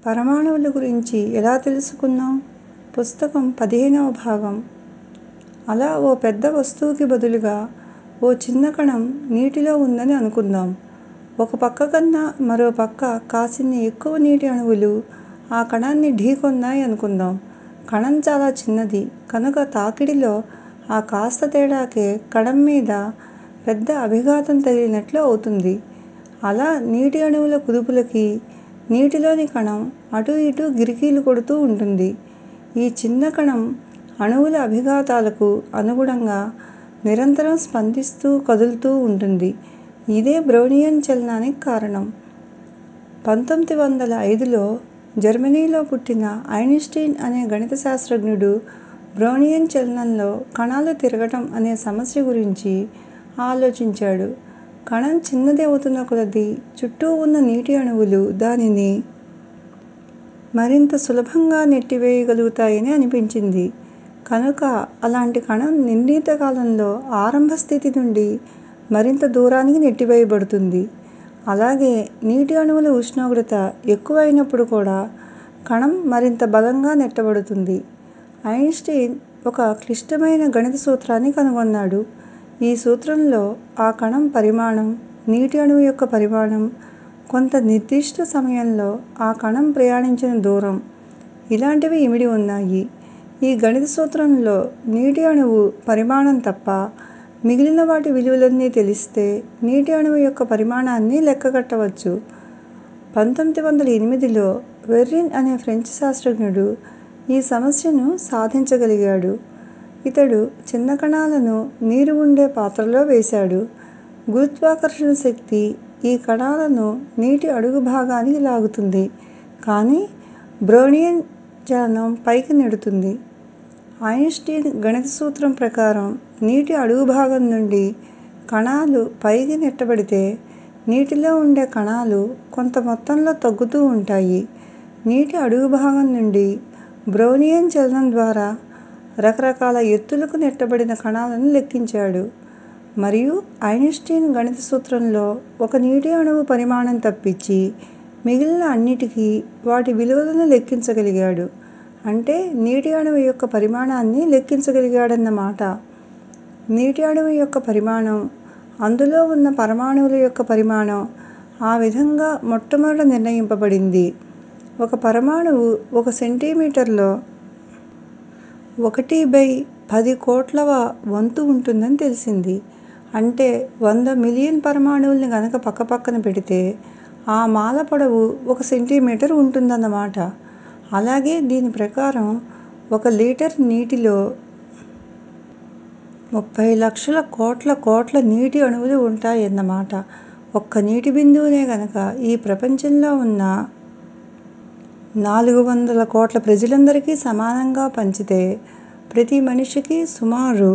పరమాణువుల గురించి ఎలా తెలుసుకున్నాం పుస్తకం పదిహేనవ భాగం అలా ఓ పెద్ద వస్తువుకి బదులుగా ఓ చిన్న కణం నీటిలో ఉందని అనుకుందాం ఒక పక్క కన్నా మరో పక్క కాసిన్ని ఎక్కువ నీటి అణువులు ఆ కణాన్ని ఢీకొన్నాయి అనుకుందాం కణం చాలా చిన్నది కనుక తాకిడిలో ఆ కాస్త తేడాకే కణం మీద పెద్ద అభిఘాతం తగిలినట్లు అవుతుంది అలా నీటి అణువుల కుదుపులకి నీటిలోని కణం అటూ ఇటూ గిరికీలు కొడుతూ ఉంటుంది ఈ చిన్న కణం అణువుల అభిఘాతాలకు అనుగుణంగా నిరంతరం స్పందిస్తూ కదులుతూ ఉంటుంది ఇదే బ్రౌనియన్ చలనానికి కారణం పంతొమ్మిది వందల ఐదులో జర్మనీలో పుట్టిన ఐన్స్టీన్ అనే గణిత శాస్త్రజ్ఞుడు బ్రౌనియన్ చలనంలో కణాలు తిరగటం అనే సమస్య గురించి ఆలోచించాడు కణం చిన్నది అవుతున్న కొలదీ చుట్టూ ఉన్న నీటి అణువులు దానిని మరింత సులభంగా నెట్టివేయగలుగుతాయని అనిపించింది కనుక అలాంటి కణం నిర్ణీత కాలంలో ఆరంభ స్థితి నుండి మరింత దూరానికి నెట్టివేయబడుతుంది అలాగే నీటి అణువుల ఉష్ణోగ్రత ఎక్కువ అయినప్పుడు కూడా కణం మరింత బలంగా నెట్టబడుతుంది ఐన్స్టీన్ ఒక క్లిష్టమైన గణిత సూత్రాన్ని కనుగొన్నాడు ఈ సూత్రంలో ఆ కణం పరిమాణం నీటి అణువు యొక్క పరిమాణం కొంత నిర్దిష్ట సమయంలో ఆ కణం ప్రయాణించిన దూరం ఇలాంటివి ఇమిడి ఉన్నాయి ఈ గణిత సూత్రంలో నీటి అణువు పరిమాణం తప్ప మిగిలిన వాటి విలువలన్నీ తెలిస్తే నీటి అణువు యొక్క పరిమాణాన్ని లెక్కగట్టవచ్చు పంతొమ్మిది వందల ఎనిమిదిలో వెర్రిన్ అనే ఫ్రెంచ్ శాస్త్రజ్ఞుడు ఈ సమస్యను సాధించగలిగాడు ఇతడు చిన్న కణాలను నీరు ఉండే పాత్రలో వేశాడు గురుత్వాకర్షణ శక్తి ఈ కణాలను నీటి అడుగు భాగానికి లాగుతుంది కానీ బ్రౌనియన్ చలనం పైకి నెడుతుంది ఐన్స్టీన్ గణిత సూత్రం ప్రకారం నీటి అడుగు భాగం నుండి కణాలు పైకి నెట్టబడితే నీటిలో ఉండే కణాలు కొంత మొత్తంలో తగ్గుతూ ఉంటాయి నీటి అడుగు భాగం నుండి బ్రౌనియన్ చలనం ద్వారా రకరకాల ఎత్తులకు నెట్టబడిన కణాలను లెక్కించాడు మరియు ఐన్స్టీన్ గణిత సూత్రంలో ఒక నీటి అణువు పరిమాణం తప్పించి మిగిలిన అన్నిటికీ వాటి విలువలను లెక్కించగలిగాడు అంటే నీటి అణువు యొక్క పరిమాణాన్ని లెక్కించగలిగాడన్నమాట నీటి అణువు యొక్క పరిమాణం అందులో ఉన్న పరమాణువుల యొక్క పరిమాణం ఆ విధంగా మొట్టమొదట నిర్ణయింపబడింది ఒక పరమాణువు ఒక సెంటీమీటర్లో ఒకటి బై పది కోట్లవ వంతు ఉంటుందని తెలిసింది అంటే వంద మిలియన్ పరమాణువుల్ని గనక పక్కపక్కన పెడితే ఆ మాల పొడవు ఒక సెంటీమీటర్ ఉంటుందన్నమాట అలాగే దీని ప్రకారం ఒక లీటర్ నీటిలో ముప్పై లక్షల కోట్ల కోట్ల నీటి అణువులు ఉంటాయన్నమాట ఒక్క నీటి బిందువునే గనక ఈ ప్రపంచంలో ఉన్న నాలుగు వందల కోట్ల ప్రజలందరికీ సమానంగా పంచితే ప్రతి మనిషికి సుమారు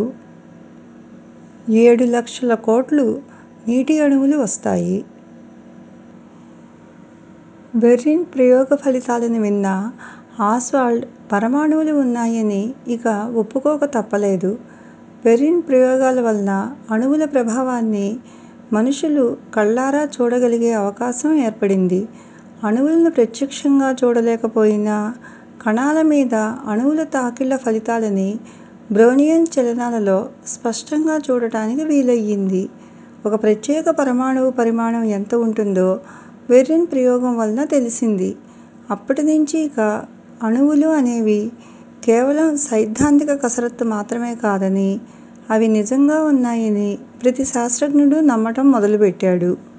ఏడు లక్షల కోట్లు నీటి అణువులు వస్తాయి వెర్రిన్ ప్రయోగ ఫలితాలను విన్న ఆస్వాల్డ్ పరమాణువులు ఉన్నాయని ఇక ఒప్పుకోక తప్పలేదు వెర్రిన్ ప్రయోగాల వలన అణువుల ప్రభావాన్ని మనుషులు కళ్ళారా చూడగలిగే అవకాశం ఏర్పడింది అణువులను ప్రత్యక్షంగా చూడలేకపోయినా కణాల మీద అణువుల తాకిళ్ళ ఫలితాలని బ్రౌనియన్ చలనాలలో స్పష్టంగా చూడటానికి వీలయ్యింది ఒక ప్రత్యేక పరమాణువు పరిమాణం ఎంత ఉంటుందో వెర్రిన్ ప్రయోగం వలన తెలిసింది అప్పటి నుంచి ఇక అణువులు అనేవి కేవలం సైద్ధాంతిక కసరత్తు మాత్రమే కాదని అవి నిజంగా ఉన్నాయని ప్రతి శాస్త్రజ్ఞుడు నమ్మటం మొదలుపెట్టాడు